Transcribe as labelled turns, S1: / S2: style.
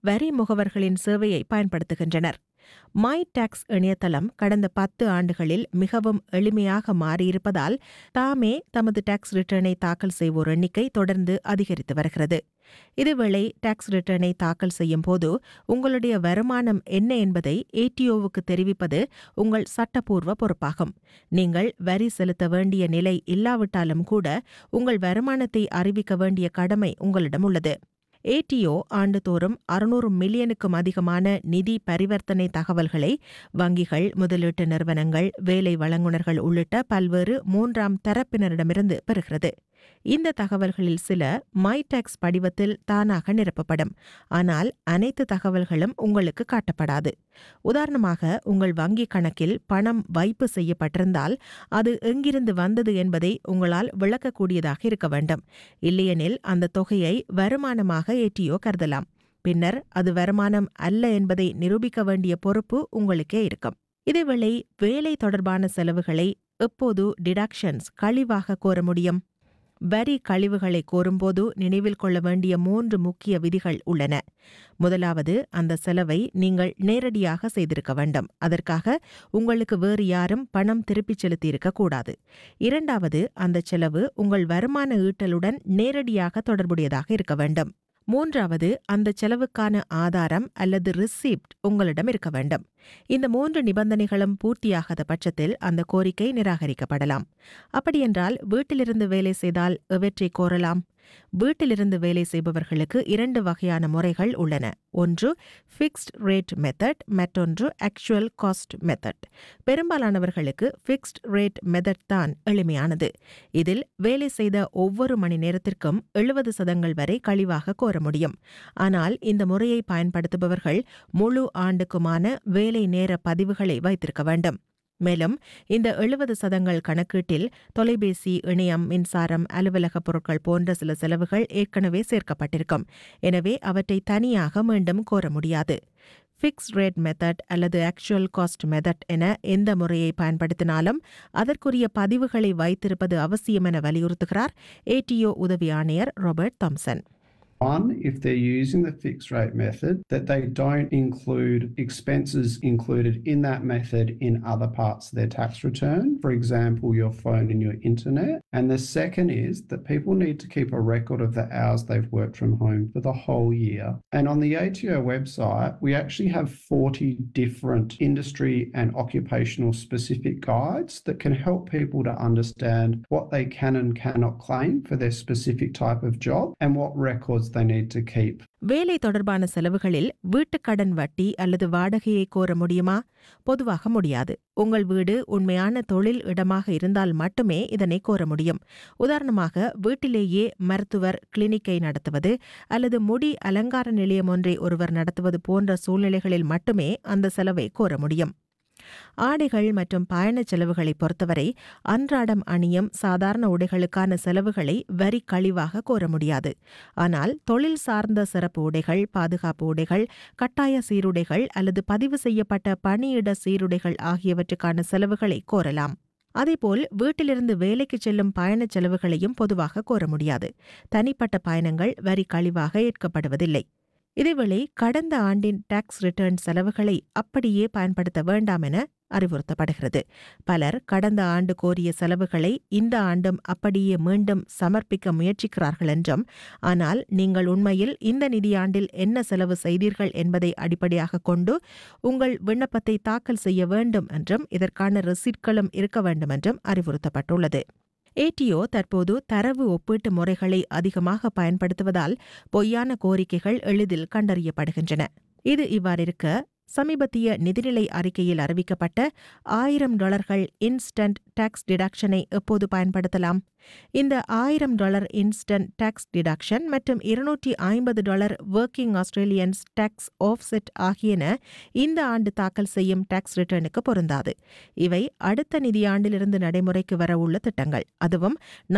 S1: வரி முகவர்களின் சேவையை பயன்படுத்துகின்றனர் மை டாக்ஸ் இணையதளம் கடந்த பத்து ஆண்டுகளில் மிகவும் எளிமையாக மாறியிருப்பதால் தாமே தமது டாக்ஸ் ரிட்டர்னை தாக்கல் செய்வோர் எண்ணிக்கை தொடர்ந்து அதிகரித்து வருகிறது இதேவேளை டாக்ஸ் ரிட்டர்னை தாக்கல் செய்யும் போது உங்களுடைய வருமானம் என்ன என்பதை ஏடிஓவுக்கு தெரிவிப்பது உங்கள் சட்டப்பூர்வ பொறுப்பாகும் நீங்கள் வரி செலுத்த வேண்டிய நிலை இல்லாவிட்டாலும் கூட உங்கள் வருமானத்தை அறிவிக்க வேண்டிய கடமை உங்களிடம் உள்ளது ஏடிஓ ஆண்டுதோறும் அறுநூறு மில்லியனுக்கும் அதிகமான நிதி பரிவர்த்தனை தகவல்களை வங்கிகள் முதலீட்டு நிறுவனங்கள் வேலை வழங்குனர்கள் உள்ளிட்ட பல்வேறு மூன்றாம் தரப்பினரிடமிருந்து பெறுகிறது இந்த தகவல்களில் சில மைடாக்ஸ் படிவத்தில் தானாக நிரப்பப்படும் ஆனால் அனைத்து தகவல்களும் உங்களுக்கு காட்டப்படாது உதாரணமாக உங்கள் வங்கிக் கணக்கில் பணம் வைப்பு செய்யப்பட்டிருந்தால் அது எங்கிருந்து வந்தது என்பதை உங்களால் விளக்கக்கூடியதாக இருக்க வேண்டும் இல்லையெனில் அந்த தொகையை வருமானமாக ஏற்றியோ கருதலாம் பின்னர் அது வருமானம் அல்ல என்பதை நிரூபிக்க வேண்டிய பொறுப்பு உங்களுக்கே இருக்கும் இதேவேளை வேலை தொடர்பான செலவுகளை எப்போது டிடக்ஷன்ஸ் கழிவாக கோர முடியும் வரி கழிவுகளை கோரும்போது நினைவில் கொள்ள வேண்டிய மூன்று முக்கிய விதிகள் உள்ளன முதலாவது அந்த செலவை நீங்கள் நேரடியாக செய்திருக்க வேண்டும் அதற்காக உங்களுக்கு வேறு யாரும் பணம் திருப்பிச் செலுத்தியிருக்க கூடாது இரண்டாவது அந்த செலவு உங்கள் வருமான ஈட்டலுடன் நேரடியாக தொடர்புடையதாக இருக்க வேண்டும் மூன்றாவது அந்த செலவுக்கான ஆதாரம் அல்லது ரிசிப்ட் உங்களிடம் இருக்க வேண்டும் இந்த மூன்று நிபந்தனைகளும் பூர்த்தியாகாத பட்சத்தில் அந்த கோரிக்கை நிராகரிக்கப்படலாம் அப்படியென்றால் வீட்டிலிருந்து வேலை செய்தால் எவற்றை கோரலாம் வீட்டிலிருந்து வேலை செய்பவர்களுக்கு இரண்டு வகையான முறைகள் உள்ளன ஒன்று ஃபிக்ஸ்ட் ரேட் மெத்தட் மற்றொன்று ஆக்சுவல் காஸ்ட் மெத்தட் பெரும்பாலானவர்களுக்கு ஃபிக்ஸ்ட் ரேட் மெத்தட் தான் எளிமையானது இதில் வேலை செய்த ஒவ்வொரு மணி நேரத்திற்கும் எழுபது சதங்கள் வரை கழிவாக கோர முடியும் ஆனால் இந்த முறையை பயன்படுத்துபவர்கள் முழு ஆண்டுக்குமான வேலை நேர பதிவுகளை வைத்திருக்க வேண்டும் மேலும் இந்த எழுபது சதங்கள் கணக்கீட்டில் தொலைபேசி இணையம் மின்சாரம் அலுவலக பொருட்கள் போன்ற சில செலவுகள் ஏற்கனவே சேர்க்கப்பட்டிருக்கும் எனவே அவற்றை தனியாக மீண்டும் கோர முடியாது ஃபிக்ஸ் ரேட் மெத்தட் அல்லது ஆக்சுவல் காஸ்ட் மெத்தட் என எந்த முறையை பயன்படுத்தினாலும் அதற்குரிய பதிவுகளை வைத்திருப்பது அவசியம் என வலியுறுத்துகிறார் ஏடிஓ உதவி ஆணையர் Robert Thompson
S2: One, if they're using the fixed rate method, that they don't include expenses included in that method in other parts of their tax return, for example, your phone and your internet. And the second is that people need to keep a record of the hours they've worked from home for the whole year. And on the ATO website, we actually have 40 different industry and occupational specific guides that can help people to understand what they can and cannot claim for their specific type of job and what records they need to keep.
S1: வேலை தொடர்பான செலவுகளில் வீட்டுக்கடன் வட்டி அல்லது வாடகையை கோர முடியுமா பொதுவாக முடியாது உங்கள் வீடு உண்மையான தொழில் இடமாக இருந்தால் மட்டுமே இதனை கோர முடியும் உதாரணமாக வீட்டிலேயே மருத்துவர் கிளினிக்கை நடத்துவது அல்லது முடி அலங்கார நிலையம் ஒன்றை ஒருவர் நடத்துவது போன்ற சூழ்நிலைகளில் மட்டுமே அந்த செலவை கோர முடியும் ஆடைகள் மற்றும் பயணச் செலவுகளை பொறுத்தவரை அன்றாடம் அணியும் சாதாரண உடைகளுக்கான செலவுகளை வரி கழிவாக கோர முடியாது ஆனால் தொழில் சார்ந்த சிறப்பு உடைகள் பாதுகாப்பு உடைகள் கட்டாய சீருடைகள் அல்லது பதிவு செய்யப்பட்ட பணியிட சீருடைகள் ஆகியவற்றுக்கான செலவுகளை கோரலாம் அதேபோல் வீட்டிலிருந்து வேலைக்கு செல்லும் பயணச் செலவுகளையும் பொதுவாக கோர முடியாது தனிப்பட்ட பயணங்கள் வரி கழிவாக ஏற்கப்படுவதில்லை இதேவேளை கடந்த ஆண்டின் டாக்ஸ் ரிட்டர்ன் செலவுகளை அப்படியே பயன்படுத்த வேண்டாம் என அறிவுறுத்தப்படுகிறது பலர் கடந்த ஆண்டு கோரிய செலவுகளை இந்த ஆண்டும் அப்படியே மீண்டும் சமர்ப்பிக்க முயற்சிக்கிறார்கள் என்றும் ஆனால் நீங்கள் உண்மையில் இந்த நிதியாண்டில் என்ன செலவு செய்தீர்கள் என்பதை அடிப்படையாக கொண்டு உங்கள் விண்ணப்பத்தை தாக்கல் செய்ய வேண்டும் என்றும் இதற்கான ரெசிட்களும் இருக்க வேண்டும் என்றும் அறிவுறுத்தப்பட்டுள்ளது ஏடிஓ தற்போது தரவு ஒப்பீட்டு முறைகளை அதிகமாக பயன்படுத்துவதால் பொய்யான கோரிக்கைகள் எளிதில் கண்டறியப்படுகின்றன இது இவ்வாறிருக்க சமீபத்திய நிதிநிலை அறிக்கையில் அறிவிக்கப்பட்ட ஆயிரம் டாலர்கள் இன்ஸ்டன்ட் டாக்ஸ் டிடக்ஷனை எப்போது பயன்படுத்தலாம் இந்த ஆயிரம் டாலர் இன்ஸ்டன்ட் டாக்ஸ் டிடக்ஷன் மற்றும் இருநூற்றி ஐம்பது dollar working Australians tax offset ஆகியன இந்த ஆண்டு தாக்கல் செய்யும் டாக்ஸ் ரிட்டர்னுக்கு பொருந்தாது இவை அடுத்த நிதியாண்டிலிருந்து நடைமுறைக்கு வரவுள்ள திட்டங்கள் அதுவும்